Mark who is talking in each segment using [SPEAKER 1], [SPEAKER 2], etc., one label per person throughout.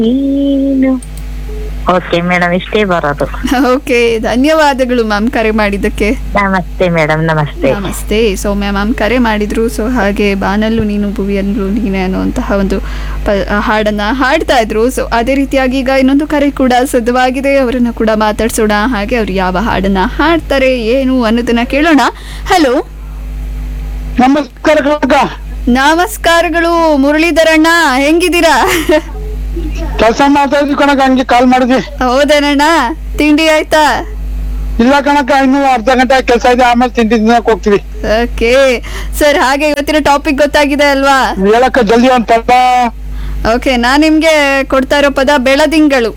[SPEAKER 1] ನೀನು okay madam ಇಷ್ಟೇ ಬರೋದು
[SPEAKER 2] ಓಕೆ ಧನ್ಯವಾದಗಳು ಮ್ಯಾಮ್ ಕರೆ ಮಾಡಿದ್ದಕ್ಕೆ
[SPEAKER 1] ನಮಸ್ತೆ ಮೇಡಮ್ ನಮಸ್ತೆ
[SPEAKER 2] ನಮಸ್ತೆ ಸೌಮ್ಯ ಮ್ಯಾಮ್ ಕರೆ ಮಾಡಿದ್ರು ಸೊ ಹಾಗೆ ಬಾನಲ್ಲು ನೀನು ಭುವಿಯಲ್ಲೂ ನೀನೆ ಅನ್ನುವಂತಹ ಒಂದು ಪ ಹಾಡನ್ನ ಹಾಡ್ತಾ ಇದ್ರು ಸೊ ಅದೇ ರೀತಿಯಾಗಿ ಈಗ ಇನ್ನೊಂದು ಕರೆ ಕೂಡ ಸಿದ್ಧವಾಗಿದೆ ಅವರನ್ನ ಕೂಡ ಮಾತಾಡ್ಸೋಣ ಹಾಗೆ ಅವ್ರು ಯಾವ ಹಾಡನ್ನ ಹಾಡ್ತಾರೆ ಏನು ಅನ್ನೋದನ್ನ ಕೇಳೋಣ ಹಲೋ
[SPEAKER 3] ನಮಸ್ಕಾರ ಕನಕ
[SPEAKER 2] ನಮಸ್ಕಾರಗಳು ಮುರಳೀಧರಣ್ಣ ಹೆಂಗಿದ್ದೀರಾ
[SPEAKER 3] ಕೆಲಸ ಮಾಡ್ತಾ ಇದ್ವಿ ಕಣಕ ಹಂಗೆ ಕಾಲ್ ಮಾಡಿದ್ವಿ
[SPEAKER 2] ಹೌದೇನಣ್ಣ ತಿಂಡಿ ಆಯ್ತಾ
[SPEAKER 3] ಇಲ್ಲ ಕಣಕ ಇನ್ನು ಅರ್ಧ ಗಂಟೆ ಕೆಲಸ ಇದೆ ಆಮೇಲೆ ತಿಂಡಿ ತಿನ್ನಕ್ ಹೋಗ್ತೀವಿ
[SPEAKER 2] ಓಕೆ ಸರ್ ಹಾಗೆ ಇವತ್ತಿನ ಟಾಪಿಕ್ ಗೊತ್ತಾಗಿದೆ ಅಲ್ವಾ
[SPEAKER 3] ಹೇಳಕ್ಕ ಜಲ್ದಿ ಒಂದ್ ಪದ
[SPEAKER 2] ಓಕೆ ನಾನ್ ನಿಮ್ಗೆ ಕೊಡ್ತಾ ಇರೋ ಪದ ಬೆಳದಿಂಗಳು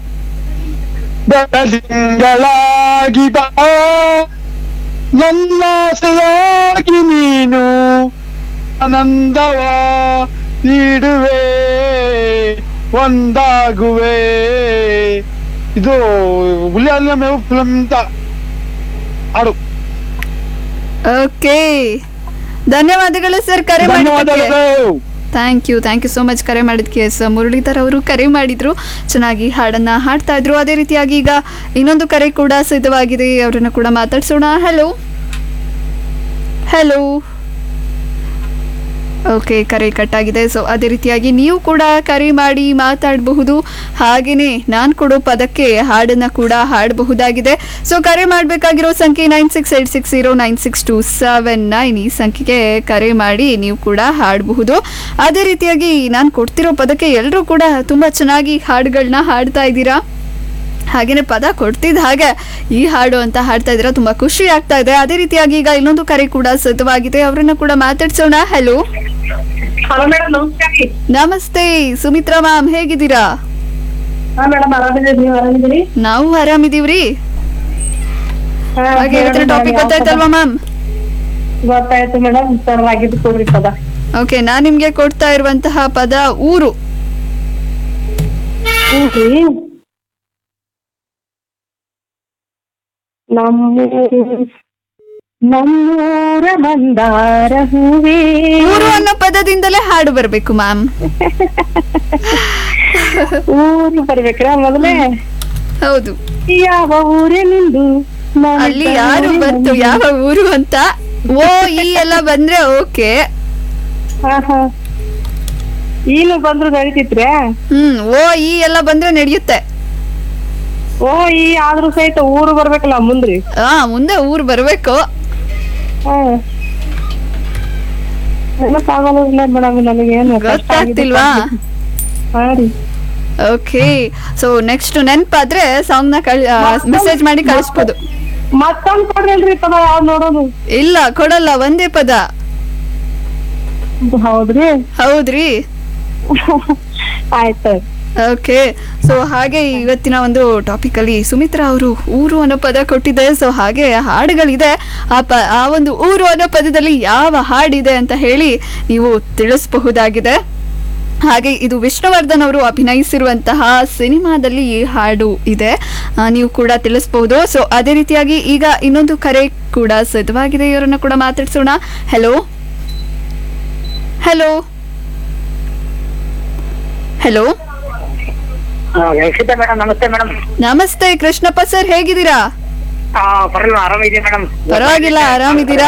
[SPEAKER 3] ಬೆಳದಿಂಗಳಾಗಿ ಬಾ ನನ್ನಾಸೆಯಾಗಿ ನೀನು ಆನಂದವ ನೀಡುವೆ ಒಂದಾಗುವೆ ಇದು ಹುಲಿಯಲ್ಲ ಮೇವು ಫಿಲಂ ಅಂತ ಹಾಡು
[SPEAKER 2] ಓಕೆ ಧನ್ಯವಾದಗಳು ಸರ್ ಕರೆ ಮಾಡಿದ್ದಕ್ಕೆ
[SPEAKER 3] ಧನ್ಯವಾದಗಳು
[SPEAKER 2] thank you thank you so much ಕರೆ ಮಾಡಿದ್ಕೆ ಎಸ್ ಮುರಳೀಧರ್ ಅವರು ಕರೆ ಮಾಡಿದ್ರು ಚೆನ್ನಾಗಿ ಹಾಡನ್ನ ಹಾಡ್ತಾ ಇದ್ರು ಅದೇ ರೀತಿಯಾಗಿ ಈಗ ಇನ್ನೊಂದು ಕರೆ ಕೂಡ ಸಿದ್ಧವಾಗಿದೆ ಅವರನ್ನ ಕೂಡ ಮಾತಾಡ್ಸೋಣ ಹಲೋ ಹಲೋ ಓಕೆ ಕರೆ ಕಟ್ಟಾಗಿದೆ ಸೊ ಅದೇ ರೀತಿಯಾಗಿ ನೀವು ಕೂಡ ಕರೆ ಮಾಡಿ ಮಾತಾಡಬಹುದು ಹಾಗೆಯೇ ನಾನು ಕೊಡೋ ಪದಕ್ಕೆ ಹಾಡನ್ನು ಕೂಡ ಹಾಡಬಹುದಾಗಿದೆ ಸೊ ಕರೆ ಮಾಡಬೇಕಾಗಿರೋ ಸಂಖ್ಯೆ nine six eight six zero nine six two seven nine ಈ ಸಂಖ್ಯೆಗೆ ಕರೆ ಮಾಡಿ ನೀವು ಕೂಡ ಹಾಡಬಹುದು ಅದೇ ರೀತಿಯಾಗಿ ನಾನು ಕೊಡ್ತಿರೋ ಪದಕ್ಕೆ ಎಲ್ಲರೂ ಕೂಡ ತುಂಬ ಚೆನ್ನಾಗಿ ಹಾಡುಗಳನ್ನ ಹಾಡ್ತಾ ಇದ್ದೀರಾ ಹಾಗೇನೆ ಪದ ಕೊಡ್ತಿದ್ದ ಹಾಗೆ ಈ ಹಾಡು ಅಂತ ಹಾಡ್ತಾ ಇದ್ದೀರಾ ತುಂಬಾ ಖುಷಿ ಆಗ್ತಾ ಇದೆ ಅದೇ ರೀತಿಯಾಗಿ ಈಗ ಇನ್ನೊಂದು ಕರೆ ಕೂಡ ಸಿದ್ಧವಾಗಿದೆ ಅವರನ್ನ ಕೂಡ ಮಾತಾಡ್ಸೋಣ ಹಲೋ
[SPEAKER 4] ಹಲೋ ಮೇಡಮ್ ನಮಸ್ಕಾರ ರೀ
[SPEAKER 2] ನಮಸ್ತೆ ಸುಮಿತ್ರಾ ಮ್ಯಾಮ್ ಹೇಗಿದ್ದೀರಾ
[SPEAKER 4] ಹಾ ಮೇಡಮ್ ಆರಾಮಿದ್ದೀರಿ ನೀವು ಆರಾಮಿದ್ದೀರಿ
[SPEAKER 2] ನಾವು ಆರಾಮಿದೀವ್ರಿ
[SPEAKER 4] ಹಾ,
[SPEAKER 2] ಹಾಗೆ ಇವತ್ತಿನ
[SPEAKER 4] ಮೇಡಮ್,
[SPEAKER 2] ಟಾಪಿಕ್
[SPEAKER 4] ಯಾವ
[SPEAKER 2] ಗೊತ್ತಾಯ್ತಲ್ವಾ ಮ್ಯಾಮ್
[SPEAKER 4] ಪದ? ಗೊತ್ತಾಯ್ತು ಮೇಡಮ್ ಸರ್ ಆಗಿದ್ದು ಕೊಡ್ರಿ ಪದ
[SPEAKER 2] ಓಕೆ ನಾನ್ ನಿಮ್ಗೆ ಕೊಡ್ತಾ ಇರುವಂತಹ ಪದ ಊರು
[SPEAKER 4] ಹ್ಞೂನ್ರಿ ನಮ್ಮೂರು ನಮ್ಮೂರ ಮಂದಾರ ಹೂವೇ
[SPEAKER 2] ಊರು ಅನ್ನೋ ಪದದಿಂದಲೇ ಹಾಡು ಬರ್ಬೇಕು ಮ್ಯಾಮ್
[SPEAKER 4] ಊರು ಬರ್ಬೇಕ್ರ ಮೊದಲೇ
[SPEAKER 2] ಹೌದು
[SPEAKER 4] ಯಾವ ಊರೇ ನಿಂದು ನಾನು
[SPEAKER 2] ಅಲ್ಲಿ ಯಾರು
[SPEAKER 4] ಊರೇ
[SPEAKER 2] ಬಂತು
[SPEAKER 4] ನಿಂದು.
[SPEAKER 2] ಯಾವ ಊರು ಅಂತ ಓ ಈ ಎಲ್ಲ ಬಂದ್ರೆ ಓಕೆ
[SPEAKER 4] ಹಾ ಹಾ ಈನು ಬಂದ್ರು ನಡೀತಿತ್ರ್ಯಾ
[SPEAKER 2] ಹ್ಮ್ ಓ ಈ ಎಲ್ಲ ಬಂದ್ರೆ ನಡೆಯುತ್ತೆ
[SPEAKER 4] ಓ ಈ ಆದ್ರೂ ಸಹಿತ ಊರು ಬರ್ಬೇಕಲ್ಲ ಮುಂದ್ರಿ
[SPEAKER 2] ಆ ಮುಂದೆ ಊರು ಬರ್ಬೇಕು
[SPEAKER 4] ಹಾ ನೆನಪಾಗಲ್ಲ ಮೇಡಮ್ ನನಗೇನು ಕಷ್ಟ ಆಗಿದೆ.
[SPEAKER 2] ಗೊತ್ತಾಗ್ತಿಲ್ವಾ
[SPEAKER 4] ಹಾ ರೀ
[SPEAKER 2] ಓಕೆ ಸೊ ನೆಕ್ಸ್ಟ್ ನೆನ್ಪಾದ್ರೆ ಸಾಂಗ್ ನ ಮೆಸೇಜ್ ಮಾಡಿ ಕಳಿಸ್ಬೋದು
[SPEAKER 4] ಮತ್ತೊಂದ್ ಕೊಡ್ರಲ್ರಿ ಪದ ಯಾವ್ದ್ ನೋಡೋದು
[SPEAKER 2] ಇಲ್ಲ ಕೊಡಲ್ಲ ಒಂದೇ ಪದ
[SPEAKER 4] ಹೌದ್ರಿ
[SPEAKER 2] ಹೌದ್ರಿ
[SPEAKER 4] ಆಯ್ತು
[SPEAKER 2] ಓಕೆ ಸೊ ಹಾಗೆ ಇವತ್ತಿನ ಒಂದು ಟಾಪಿಕ್ ಅಲ್ಲಿ ಸುಮಿತ್ರಾ ಅವರು ಊರು ಅನ್ನೋ ಪದ ಕೊಟ್ಟಿದೆ ಸೊ ಹಾಗೆ ಹಾಡುಗಳಿದೆ ಆ ಪ ಆ ಒಂದು ಊರು ಅನ್ನೋ ಪದದಲ್ಲಿ ಯಾವ ಹಾಡಿದೆ ಅಂತ ಹೇಳಿ ನೀವು ತಿಳಿಸಬಹುದಾಗಿದೆ ಹಾಗೆ ಇದು ವಿಷ್ಣುವರ್ಧನ್ ಅವರು ಅಭಿನಯಿಸಿರುವಂತಹ ಸಿನಿಮಾದಲ್ಲಿ ಈ ಹಾಡು ಇದೆ ಆ, ನೀವು ಕೂಡ ತಿಳಿಸ್ಬಹುದು ಸೊ ಅದೇ ರೀತಿಯಾಗಿ ಈಗ ಇನ್ನೊಂದು ಕರೆ ಕೂಡ ಸಿದ್ಧವಾಗಿದೆ ಇವರನ್ನ ಕೂಡ ಮಾತಾಡ್ಸೋಣ hello hello hello
[SPEAKER 1] Yakshita madam ನಮಸ್ತೆ ಮೇಡಮ್
[SPEAKER 2] ನಮಸ್ತೆ ಕೃಷ್ಣಪ್ಪ ಸರ್ ಹೇಗಿದ್ದೀರಾ
[SPEAKER 1] ಪರವಾಗಿಲ್ಲ ಆರಾಮಿದೆ ಮೇಡಮ್
[SPEAKER 2] ಪರವಾಗಿಲ್ಲ ಆರಾಮಿದ್ದೀರಾ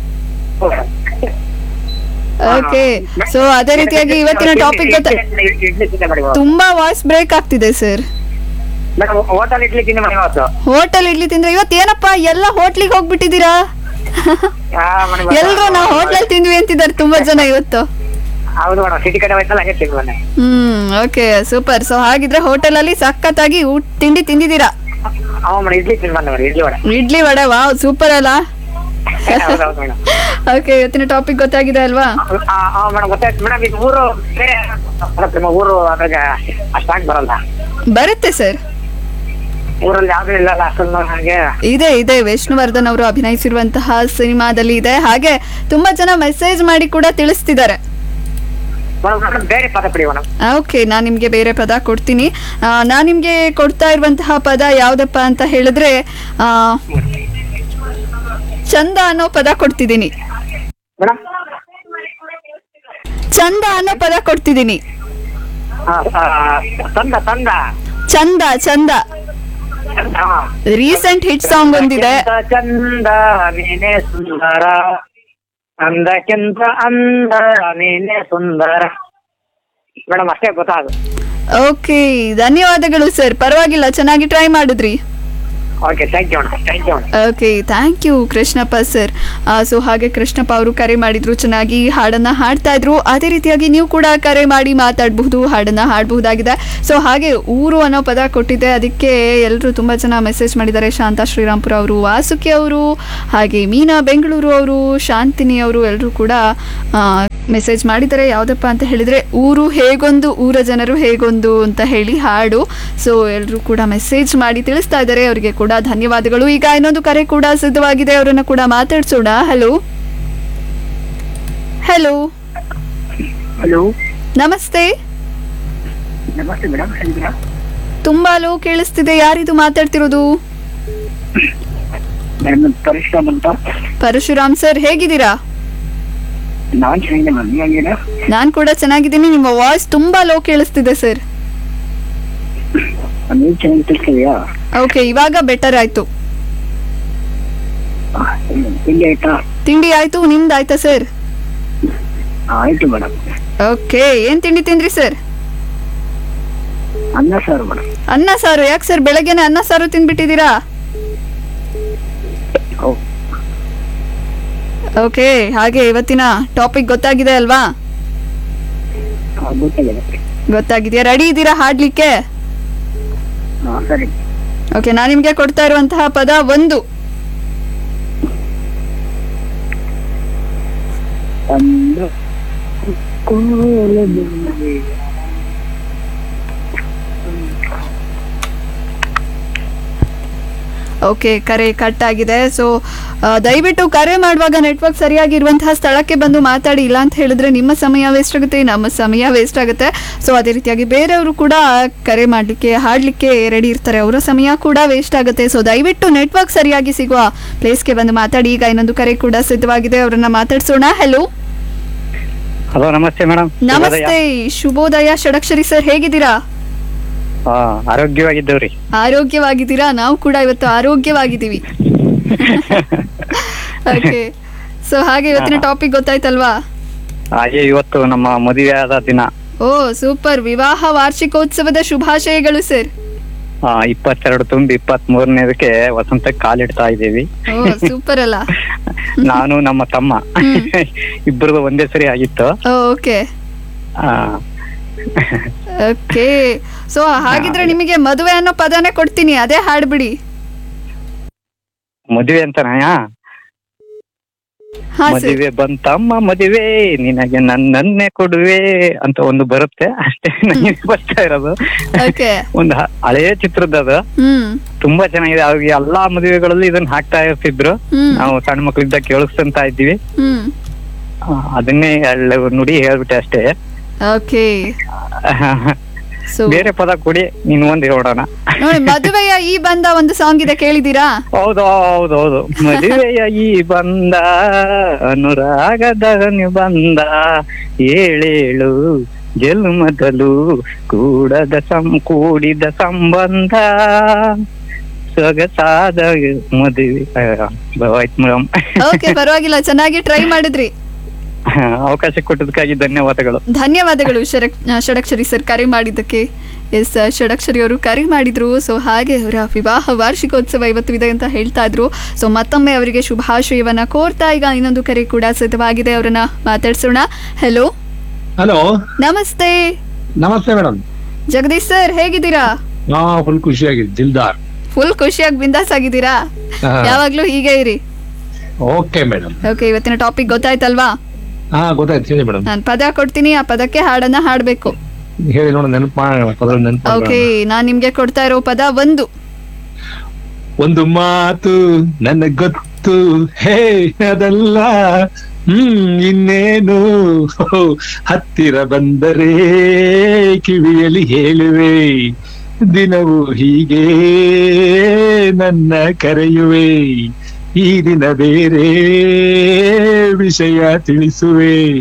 [SPEAKER 2] ಓಕೆ ಸೊ ಅದೇ ರೀತಿಯಾಗಿ ಇವತ್ತಿನ ಟಾಪಿಕ್ ಗೊತ್ತ ತುಂಬಾ ವಾಯ್ಸ್ ಬ್ರೇಕ್ ಆಗ್ತಿದೆ ಸರ್
[SPEAKER 1] ಮೇಡಮ್ ಹೋಟೆಲ್ ಇಡ್ಲಿ ತಿಂದೆ ಮೇಡಮ್ ಇವತ್ತು
[SPEAKER 2] ಹೋಟೆಲ್ ಇಡ್ಲಿ ತಿಂದ್ರೆ ಇವತ್ತು ಏನಪ್ಪ ಎಲ್ಲ ಹೋಟ್ಲಿಗೆ ಹೋಗ್ಬಿಟ್ಟಿದ್ದೀರಾ
[SPEAKER 1] ಮೇಡಮ್
[SPEAKER 2] ಎಲ್ರು ನಾವು ಹೋಟ್ಲಲ್ಲಿ ತಿಂದ್ವಿ ಅಂತಿದ್ದಾರೆ ತುಂಬಾ ಜನ ಇವತ್ತು
[SPEAKER 1] ಹೌದು ಮೇಡಮ್ ಸಿಟಿ ಕಡೆ ಹೋಯ್ತಲ್ಲ ಹಂಗೆ ತಿಂದು ಬನ್ನಿ
[SPEAKER 2] ಹ್ಮ್ ಓಕೆ ಸೂಪರ್ ಸೊ ಹಾಗಿದ್ರೆ ಹೋಟೆಲ್ ಅಲ್ಲಿ ಸಖತ್ತಾಗಿ ಊಟ ತಿಂಡಿ ತಿಂದಿದ್ದೀರಾ
[SPEAKER 1] ಅವ ಮೇಡಮ್ ಇಡ್ಲಿ ತಿಂದು ಬಂದ madam idli vada
[SPEAKER 2] idli vada wow super ಅಲ್ಲ
[SPEAKER 1] ಹೌದು ಹೌದು ಮೇಡಮ್
[SPEAKER 2] ಓಕೆ ಇವತ್ತಿನ ಟಾಪಿಕ್ ಗೊತ್ತಾಗಿದೆ ಅಲ್ವಾ
[SPEAKER 1] ಮೇಡಮ್ ಗೊತ್ತಾಯ್ತು ಮೇಡಮ್ ಇದು ಊರು ಬೇರೆ ಬರುತ್ತೆ ನಿಮ್ಮ ಊರು ಅದ್ರಾಗ ಅಷ್ಟಾಗಿ ಬರಲ್ಲ
[SPEAKER 2] ಬರುತ್ತೆ ಸರ್
[SPEAKER 1] ಊರಲ್ಲಿ ಯಾವ್ದು ಇಲ್ಲಲ್ಲ ಅಷ್ಟೊಂದು ಹಾಗೆ
[SPEAKER 2] ಇದೆ ಇದೆ ವಿಷ್ಣುವರ್ಧನ್ ಅವರು ಅಭಿನಯಿಸಿರುವಂತಹ ಸಿನಿಮಾದಲ್ಲಿ ಇದೆ ಹಾಗೆ ತುಂಬಾ ಜನ ಮೆಸೇಜ್ ಮಾಡಿ ಕೂಡ ತಿಳಿಸ್ತಿದ್ದಾರೆ
[SPEAKER 1] ಮೇಡಮ್ ಮೇಡಮ್ ಬೇರೆ ಪದ ಕೊಡಿ ಮೇಡಮ್
[SPEAKER 2] ಓಕೆ ನಾನು ನಿಮಗೆ ಬೇರೆ ಪದ ಕೊಡ್ತೀನಿ ನಾನು ನಿಮಗೆ ಕೊಡ್ತಾ ಇರುವಂತಹ ಪದ ಯಾವುದಪ್ಪ ಅಂತ ಹೇಳಿದ್ರೆ ಆ, ಚಂದ ಅನ್ನೋ ಪದ ಕೊಡ್ತಿದ್ದೀನಿ
[SPEAKER 1] ಮೇಡಮ್
[SPEAKER 2] ಚಂದ ಅನ್ನೋ ಪದ ಕೊಡ್ತಿದ್ದೀನಿ
[SPEAKER 1] ಆ, ಆ, ತಂದ ತಂದ
[SPEAKER 2] ಚಂದ ಚಂದ
[SPEAKER 1] ಹಾ.
[SPEAKER 2] ರೀಸೆಂಟ್ ಹಿಟ್ ಸಾಂಗ್ ಒಂದಿದೆ
[SPEAKER 1] ಚಂದ ಚಂದ ನೀನೇ ಸುಂದರ ಅಂದಕ್ಕಿಂತ ಅಂದ ನೀನೇ ಸುಂದರ ಮೇಡಮ್ ಅಷ್ಟೇ ಗೊತ್ತಾಗ
[SPEAKER 2] ಓಕೆ ಧನ್ಯವಾದಗಳು ಸರ್ ಪರವಾಗಿಲ್ಲ ಚೆನ್ನಾಗಿ ಟ್ರೈ ಮಾಡಿದ್ರಿ
[SPEAKER 1] okay thank you madam thank you madam
[SPEAKER 2] okay thank you Krishnappa sir so ಹಾಗೆ ಕೃಷ್ಣಪ್ಪ ಅವರು ಕರೆ ಮಾಡಿದ್ರು ಚೆನ್ನಾಗಿ ಹಾಡನ್ನ ಹಾಡ್ತಾ ಇದ್ರು ಅದೇ ರೀತಿಯಾಗಿ ನೀವು ಕೂಡ ಕರೆ ಮಾಡಿ ಮಾತಾಡಬಹುದು ಹಾಡನ್ನ ಹಾಡಬಹುದಾಗಿದೆ ಸೊ ಹಾಗೆ ಊರು ಅನ್ನೋ ಪದ ಕೊಟ್ಟಿದ್ದೆ ಅದಕ್ಕೆ ಎಲ್ಲರೂ ತುಂಬ ಜನ ಮೆಸೇಜ್ ಮಾಡಿದ್ದಾರೆ ಶಾಂತಾ ಶ್ರೀರಾಮ್ಪುರ ಅವರು ವಾಸುಕಿ ಅವರು ಹಾಗೆ ಮೀನಾ ಬೆಂಗಳೂರು ಅವರು ಶಾಂತಿನಿ ಅವರು ಎಲ್ಲರೂ ಕೂಡ ಮೆಸೇಜ್ ಮಾಡಿದ್ದಾರೆ ಯಾವುದಪ್ಪ ಅಂತ ಹೇಳಿದರೆ ಊರು ಹೇಗೊಂದು ಊರ ಜನರು ಹೇಗೊಂದು ಅಂತ ಹೇಳಿ ಹಾಡು ಸೊ ಎಲ್ಲರೂ ಕೂಡ ಮೆಸೇಜ್ ಮಾಡಿ ತಿಳಿಸ್ತಾ ಇದ್ದಾರೆ ಅವರಿಗೆ ಕೂಡ ಧನ್ಯವಾದಗಳು ಈಗ ಇನ್ನೊಂದು ಕರೆ ಕೂಡ ಸಿದ್ಧವಾಗಿದೆ ಅವರನ್ನು ಕೂಡ ಮಾತಾಡ್ಸೋಣ ಹಲೋ ಹಲೋ
[SPEAKER 1] ಹಲೋ
[SPEAKER 2] ನಮಸ್ತೆ
[SPEAKER 1] ನಮಸ್ತೆ ಮೇಡಮ್ ಹೇಳಿದ್ರಾ
[SPEAKER 2] ತುಂಬಾ ಲೋ ಕೇಳಿಸ್ತಿದೆ ಯಾರಿದು ಮಾತಾಡ್ತಿರೋದು
[SPEAKER 1] ಮೇಡಮ್ ಪರಿಶ್ರಮ ಅಂತ
[SPEAKER 2] ಪರಶುರಾಮ್ ಸರ್ ಹೇಗಿದ್ದೀರಾ
[SPEAKER 1] ನಾನ್ ಚೆನ್ನಾಗಿದೆ ಮ್ಯಾಮ್ ನೀವು ಹಂಗೇನಾ
[SPEAKER 2] ನಾನು ಕೂಡ ಚೆನ್ನಾಗಿದ್ದೀನಿ ನಿಮ್ಮ ವಾಯ್ಸ್ ತುಂಬಾ ಲೋ ಕೇಳಿಸ್ತಿದೆ ಸರ್
[SPEAKER 1] ನೀವು ಚೆನ್ನಾಗಿ ತಿಳ್ಸಿದೆಯಾ
[SPEAKER 2] ಓಕೆ ಇವಾಗ ಬೆಟರ್ ಆಯ್ತು
[SPEAKER 1] ತಿಂಡಿ ಆಯ್ತಾ
[SPEAKER 2] ತಿಂಡಿ ಆಯ್ತು ನಿಮ್ದು ಆಯ್ತಾ ಸರ್
[SPEAKER 1] ಆಯ್ತು ಮೇಡಮ್
[SPEAKER 2] ಓಕೆ ಏನ್ ತಿಂಡಿ ತಿಂದ್ರಿ ಸರ್
[SPEAKER 1] ಅನ್ನ ಸಾರು ಮೇಡಮ್
[SPEAKER 2] ಅನ್ನ ಸಾರು ಯಾಕೆ ಸರ್ ಬೆಳಗ್ಗೆನೆ ಅನ್ನ ಸಾರು ತಿಂದ್ಬಿಟ್ಟಿದ್ದೀರಾ
[SPEAKER 1] ಹೌದು
[SPEAKER 2] ಓಕೆ ಹಾಗೆ ಇವತ್ತಿನ ಟಾಪಿಕ್ ಗೊತ್ತಾಗಿದೆ ಅಲ್ವಾ
[SPEAKER 1] ಗೊತ್ತಾಗಿದೆ
[SPEAKER 2] ಗೊತ್ತಾಗಿದೆಯಾ ರೆಡಿ ಇದ್ದೀರಾ ಹಾಡ್ಲಿಕ್ಕೆ
[SPEAKER 1] ಹಾಂ ಸರಿ
[SPEAKER 2] ಓಕೆ ನಾನು ನಿಮ್ಗೆ ಕೊಡ್ತಾ ಇರುವಂತಹ ಪದ ಒಂದು
[SPEAKER 1] ಒಂದು ಕೋಲದಲ್ಲಿ
[SPEAKER 2] ಓಕೆ ಕರೆ ಕಟ್ ಆಗಿದೆ ಸೊ ದಯವಿಟ್ಟು ಕರೆ ಮಾಡುವಾಗ ನೆಟ್ವರ್ಕ್ ಸರಿಯಾಗಿರುವಂತಹ ಸ್ಥಳಕ್ಕೆ ಬಂದು ಮಾತಾಡಿ ಇಲ್ಲ ಅಂತ ಹೇಳಿದ್ರೆ ನಿಮ್ಮ ಸಮಯ ವೇಸ್ಟ್ ಆಗುತ್ತೆ ನಮ್ಮ ಸಮಯ ವೇಸ್ಟ್ ಆಗುತ್ತೆ ಸೊ ಅದೇ ರೀತಿಯಾಗಿ ಬೇರೆಯವರು ಕೂಡ ಕರೆ ಮಾಡಲಿಕ್ಕೆ ಹಾಡಲಿಕ್ಕೆ ರೆಡಿ ಇರ್ತಾರೆ ಅವರ ಸಮಯ ಕೂಡ ವೇಸ್ಟ್ ಆಗುತ್ತೆ ಸೊ ದಯವಿಟ್ಟು ನೆಟ್ವರ್ಕ್ ಸರಿಯಾಗಿ ಸಿಗುವ ಪ್ಲೇಸ್ಗೆ ಬಂದು ಮಾತಾಡಿ ಈಗ ಇನ್ನೊಂದು ಕರೆ ಕೂಡ ಸಿದ್ಧವಾಗಿದೆ ಅವರನ್ನ ಮಾತಾಡ್ಸೋಣ ಹಲೋ
[SPEAKER 5] ಹಲೋ ನಮಸ್ತೆ ಮೇಡಮ್
[SPEAKER 2] ನಮಸ್ತೆ ಶುಭೋದಯ ಷಡಕ್ಷರಿ ಸರ್ ಹೇಗಿದ್ದೀರಾ
[SPEAKER 5] ಹಾ ಆರೋಗ್ಯವಾಗಿದ್ದೇವ್ರಿ
[SPEAKER 2] ಆರೋಗ್ಯವಾಗಿದ್ದೀರಾ ನಾವು ಕೂಡ ಇವತ್ತು ಆರೋಗ್ಯವಾಗಿದ್ದೀವಿ ಓಕೆ ಸೊ ಹಾಗೆ ಇವತ್ತಿನ ಟಾಪಿಕ್ ಗೊತ್ತಾಯ್ತಲ್ವಾ
[SPEAKER 5] ಹಾಗೆ ಇವತ್ತು ನಮ್ಮ ಮದುವೆ ಆದ ದಿನ
[SPEAKER 2] ಓ ಸೂಪರ್ ವಿವಾಹ ವಾರ್ಷಿಕೋತ್ಸವದ ಶುಭಾಶಯಗಳು ಸರ್
[SPEAKER 5] ಆ, ಇಪ್ಪತ್ತೆರಡು ತುಂಬಿ ಇಪ್ಪತ್ತ್ ಮೂರನೇದಕ್ಕೆ ವಸಂತಕ್ಕೆ ಕಾಲಿಡ್ತಾ ಇದ್ದೀವಿ
[SPEAKER 2] ಓ ಸೂಪರ್ ಅಲ್ಲ
[SPEAKER 5] ನಾನು ನಮ್ಮ ತಮ್ಮ ಇಬ್ಬರದು ಒಂದೇ ಸರಿ ಆಗಿತ್ತು
[SPEAKER 2] ಓಕೆ
[SPEAKER 5] ಆ,
[SPEAKER 2] ಓಕೆ ಸೊ ಹಾಗಿದ್ರೆ ನಿಮಗೆ ಮದುವೆ ಅನ್ನೋ ಪದನೇ ಕೊಡ್ತೀನಿ ಅದೇ ಹಾಡ್ಬಿಡಿ
[SPEAKER 5] ಮದುವೆ ಅಂತನಯ್ಯ
[SPEAKER 2] ಹಾ ಸರ್
[SPEAKER 5] ಮದುವೆ ಬಂತಮ್ಮ ಮದುವೆ ನಿನಗೆ ನನ್ನನ್ನೇ ಕೊಡುವೆ ಅಂತ ಒಂದು ಬರುತ್ತೆ ಅಷ್ಟೇ ನನಗೆ ಬರ್ತಾ ಇರೋದು
[SPEAKER 2] ಓಕೆ
[SPEAKER 5] ಒಂದು ಹ- ಹಳೆಯ ಚಿತ್ರದದು
[SPEAKER 2] ಹ್ಮ್
[SPEAKER 5] ತುಂಬಾ ಚೆನ್ನಾಗಿದೆ ಅವಾಗ ಎಲ್ಲಾ ಮದುವೆಗಳಲ್ಲಿ ಇದನ್ನ ಹಾಕ್ತಾ ಇರ್ತಿದ್ರು
[SPEAKER 2] ಹ್ಮ್
[SPEAKER 5] ನಾವು ಸಣ್ಣ ಮಕ್ಳಿದ್ದ ಕೇಳಿಸ್ತಂತ ಇದ್ದೀವಿ
[SPEAKER 2] ಹ್ಮ್
[SPEAKER 5] ಆ, ಅದನ್ನೇ ಎರಡು ನುಡಿ ಹೇಳ್ಬಿಟ್ಟೆ ಅಷ್ಟೇ
[SPEAKER 2] ಓಕೆ ಸೊ
[SPEAKER 5] ಬೇರೆ ಪದ ಕೊಡಿ ನೀನ್ ಒಂದ್ ಹೇಳೋಣ
[SPEAKER 2] ನೋಡಿ ಮದುವೆಯ ಈ ಬಂದ ಒಂದು ಸಾಂಗ್ ಇದೆ ಕೇಳಿದೀರಾ
[SPEAKER 5] ಹೌದು ಹೌದು ಹೌದು ಮದುವೆಯ ಈ ಬಂದ ಅನುರಾಗದ ಬಂದ ಏಳೇಳು ಜನ್ಮದಲು ಕೂಡದ ಸಂ ಕೂಡಿದ ಸಂಬಂಧ ಸೊಗಸಾದ ಮದುವೆ ಆ, ಆಯ್ತು ಮೇಡಮ್
[SPEAKER 2] ಓಕೆ ಪರವಾಗಿಲ್ಲ ಚೆನ್ನಾಗಿ ಟ್ರೈ ಮಾಡಿದ್ರಿ
[SPEAKER 5] ಅವಕಾಶ ಕೊಟ್ಟದಕ್ಕಾಗಿ ಧನ್ಯವಾದಗಳು
[SPEAKER 2] ಧನ್ಯವಾದಗಳು ಶರಕ್ ಷಡಕ್ಷರಿ ಸರ್ ಕರೆ ಮಾಡಿದ್ದಕ್ಕೆ ಎಸ್ ಷಡಕ್ಷರಿ ಅವರು ಕರೆ ಮಾಡಿದ್ರು ಸೊ ಹಾಗೆ ಅವರ ವಿವಾಹ ವಾರ್ಷಿಕೋತ್ಸವ ಇವತ್ತು ಇದೆ ಅಂತ ಹೇಳ್ತಾ ಇದ್ರು ಸೊ ಮತ್ತೊಮ್ಮೆ ಅವರಿಗೆ ಶುಭಾಶಯವನ್ನ ಕೋರ್ತಾ ಈಗ ಇನ್ನೊಂದು ಕರೆ ಕೂಡ ಸಿದ್ಧವಾಗಿದೆ ಅವರನ್ನ ಮಾತಾಡ್ಸೋಣ ಹೆಲೋ
[SPEAKER 3] ಹಲೋ
[SPEAKER 2] ನಮಸ್ತೆ
[SPEAKER 3] ನಮಸ್ತೆ ಮೇಡಮ್
[SPEAKER 2] ಜಗದೀಶ್ ಸರ್ ಹೇಗಿದ್ದೀರಾ
[SPEAKER 3] ಹಾ ಫುಲ್ ಖುಷಿಯಾಗಿದೆ ದಿಲ್ದಾರ್
[SPEAKER 2] ಫುಲ್ ಖುಷಿಯಾಗಿ ಬಿಂದಾಸ್ ಆಗಿದ್ದೀರಾ
[SPEAKER 3] ಹಾ.
[SPEAKER 2] ಯಾವಾಗ್ಲೂ ಹೀಗೆ ಇರಿ
[SPEAKER 3] ಓಕೆ ಮೇಡಮ್
[SPEAKER 2] ಓಕೆ ಇವತ್ತಿನ ಟಾಪಿಕ್ ಗೊತ್ತಾಯ್ತಲ್ವಾ
[SPEAKER 3] ಹಾ ಗೊತ್ತಾಯ್ತು ಹೇಳಿ ಮೇಡಮ್
[SPEAKER 2] ನಾನು ಪದ ಕೊಡ್ತೀನಿ ಆ ಪದಕ್ಕೆ ಹಾಡನ್ನ ಹಾಡ್ಬೇಕು
[SPEAKER 3] ಹೇಳಿ ನೋಡ ನೆನಪು ಮಾಡೋಣ ನೆನಪು
[SPEAKER 2] ಓಕೆ ನಾನ್ ನಿಮ್ಗೆ ಕೊಡ್ತಾ ಇರೋ ಪದ ಒಂದು
[SPEAKER 3] ಒಂದು ಮಾತು ನನಗ್ ಗೊತ್ತು ಹೇ ಅದಲ್ಲ ಹ್ಮ್ ಇನ್ನೇನು ಹೋ, ಹತ್ತಿರ ಬಂದರೆ ಕಿವಿಯಲ್ಲಿ ಹೇಳುವೆ ದಿನವು ಹೀಗೆ ನನ್ನ ಕರೆಯುವೆ ಈ ದಿನ ಬೇರೆ ವಿಷಯ ತಿಳಿಸುವೆ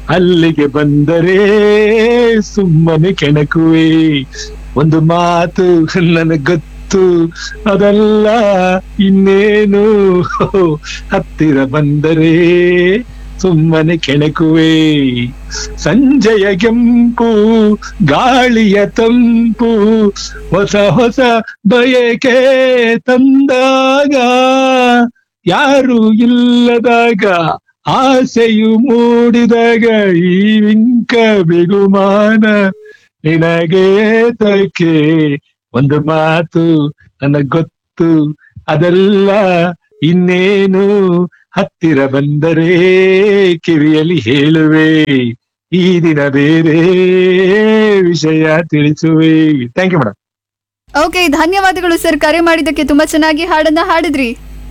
[SPEAKER 6] ಅಲ್ಲಿಗೆ ಬಂದರೆ ಸುಮ್ಮನೆ ಕೆಣಕುವೆ ಒಂದು ಮಾತು ನನಗ್ ಗೊತ್ತು ಅದಲ್ಲ ಇನ್ನೇನು ಹತ್ತಿರ ಬಂದರೆ ಸುಮ್ಮನೆ ಕೆಣಕುವೆ ಸಂಜೆಯ ಕೆಂಪು ಗಾಳಿಯ ತಂಪು ಹೊಸ ಹೊಸ ಬಯಕೆ ತಂದಾಗ ಯಾರು ಇಲ್ಲದಾಗ ಆಸೆಯು ಮೂಡಿದಾಗ ಈ ವಿಂಕ ಬಿಗುಮಾನ ನಿನಗೆ ತಕ್ಕೆ ಒಂದು ಮಾತು ನನಗ್ ಗೊತ್ತು ಅದೆಲ್ಲ ಇನ್ನೇನು ಹತ್ತಿರ ಬಂದರೆ ಕಿವಿಯಲ್ಲಿ ಹೇಳುವೆ ಈ ದಿನ ಬೇರೆ ವಿಷಯ ತಿಳಿಸುವೆ ಥ್ಯಾಂಕ್ ಯು ಮೇಡಮ್
[SPEAKER 2] ಓಕೆ ಧನ್ಯವಾದಗಳು ಸರ್ ಕರೆ ಮಾಡಿದ್ದಕ್ಕೆ ತುಂಬಾ ಚೆನ್ನಾಗಿ ಹಾಡನ್ನ ಹಾಡಿದ್ರಿ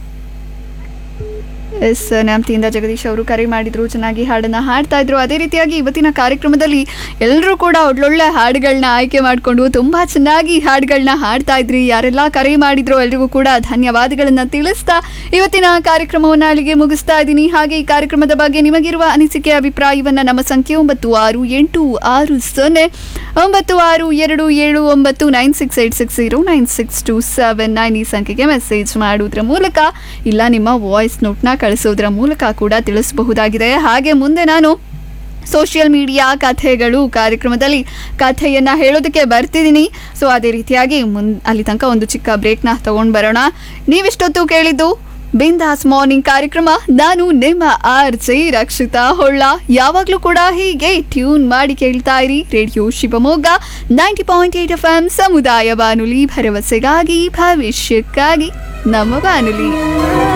[SPEAKER 2] ಎಸ್ ನ್ಯಾಮ್ತಿಯಿಂದ ಜಗದೀಶ್ ಅವರು ಕರೆ ಮಾಡಿದ್ರು ಚೆನ್ನಾಗಿ ಹಾಡನ್ನ ಹಾಡ್ತಾ ಇದ್ರು ಅದೇ ರೀತಿಯಾಗಿ ಇವತ್ತಿನ ಕಾರ್ಯಕ್ರಮದಲ್ಲಿ ಎಲ್ಲರೂ ಕೂಡ ಒಳ್ಳೊಳ್ಳೆ ಹಾಡುಗಳನ್ನ ಆಯ್ಕೆ ಮಾಡಿಕೊಂಡು ತುಂಬಾ ಚೆನ್ನಾಗಿ ಹಾಡುಗಳನ್ನ ಹಾಡ್ತಾ ಇದ್ರಿ ಯಾರೆಲ್ಲ ಕರೆ ಮಾಡಿದ್ರು ಎಲ್ರಿಗೂ ಕೂಡ ಧನ್ಯವಾದಗಳನ್ನ ತಿಳಿಸ್ತಾ ಇವತ್ತಿನ ಕಾರ್ಯಕ್ರಮವನ್ನು ಅಲ್ಲಿಗೆ ಮುಗಿಸ್ತಾ ಇದ್ದೀನಿ ಹಾಗೆ ಈ ಕಾರ್ಯಕ್ರಮದ ಬಗ್ಗೆ ನಿಮಗಿರುವ ಅನಿಸಿಕೆ ಅಭಿಪ್ರಾಯವನ್ನ ನಮ್ಮ ಸಂಖ್ಯೆ ಒಂಬತ್ತು ಆರು ಎಂಟು ಆರು ಸೊನ್ನೆ ಒಂಬತ್ತು ಆರು ಎರಡು ಏಳು ಒಂಬತ್ತು nine six eight six zero nine six two seven nine ಈ ಸಂಖ್ಯೆಗೆ ಮೆಸೇಜ್ ಮಾಡುವುದರ ಮೂಲಕ ಇಲ್ಲ ನಿಮ್ಮ ವಾಯ್ಸ್ ನೋಟ್ನ ಕಳಿಸೋದ್ರ ಮೂಲಕ ಕೂಡ ತಿಳಿಸಬಹುದಾಗಿದೆ ಹಾಗೆ ಮುಂದೆ ನಾನು ಸೋಷಿಯಲ್ ಮೀಡಿಯಾ ಕಥೆಗಳು ಕಾರ್ಯಕ್ರಮದಲ್ಲಿ ಕಥೆಯನ್ನ ಹೇಳೋದಕ್ಕೆ ಬರ್ತಿದ್ದೀನಿ ಸೊ ಅದೇ ರೀತಿಯಾಗಿ ಮುನ್ ಅಲ್ಲಿ ತನಕ ಒಂದು ಚಿಕ್ಕ ಬ್ರೇಕ್ನ ತಗೊಂಡು ಬರೋಣ ನೀವಿಷ್ಟೊತ್ತು ಕೇಳಿದ್ದು ಬಿಂದಾಸ್ ಮಾರ್ನಿಂಗ್ ಕಾರ್ಯಕ್ರಮ ನಾನು ನಿಮ್ಮ ಆರ್ ಜೆ ರಕ್ಷಿತಾ ಹೊಳ್ಳ ಯಾವಾಗಲೂ ಕೂಡ ಹೀಗೆ ಟ್ಯೂನ್ ಮಾಡಿ ಕೇಳ್ತಾ ಇರಿ radio Shivamogga ninety point eight F M ಸಮುದಾಯ ಬಾನುಲಿ ಭರವಸೆಗಾಗಿ ಭವಿಷ್ಯಕ್ಕಾಗಿ ನಮ್ಮ ಬಾನುಲಿ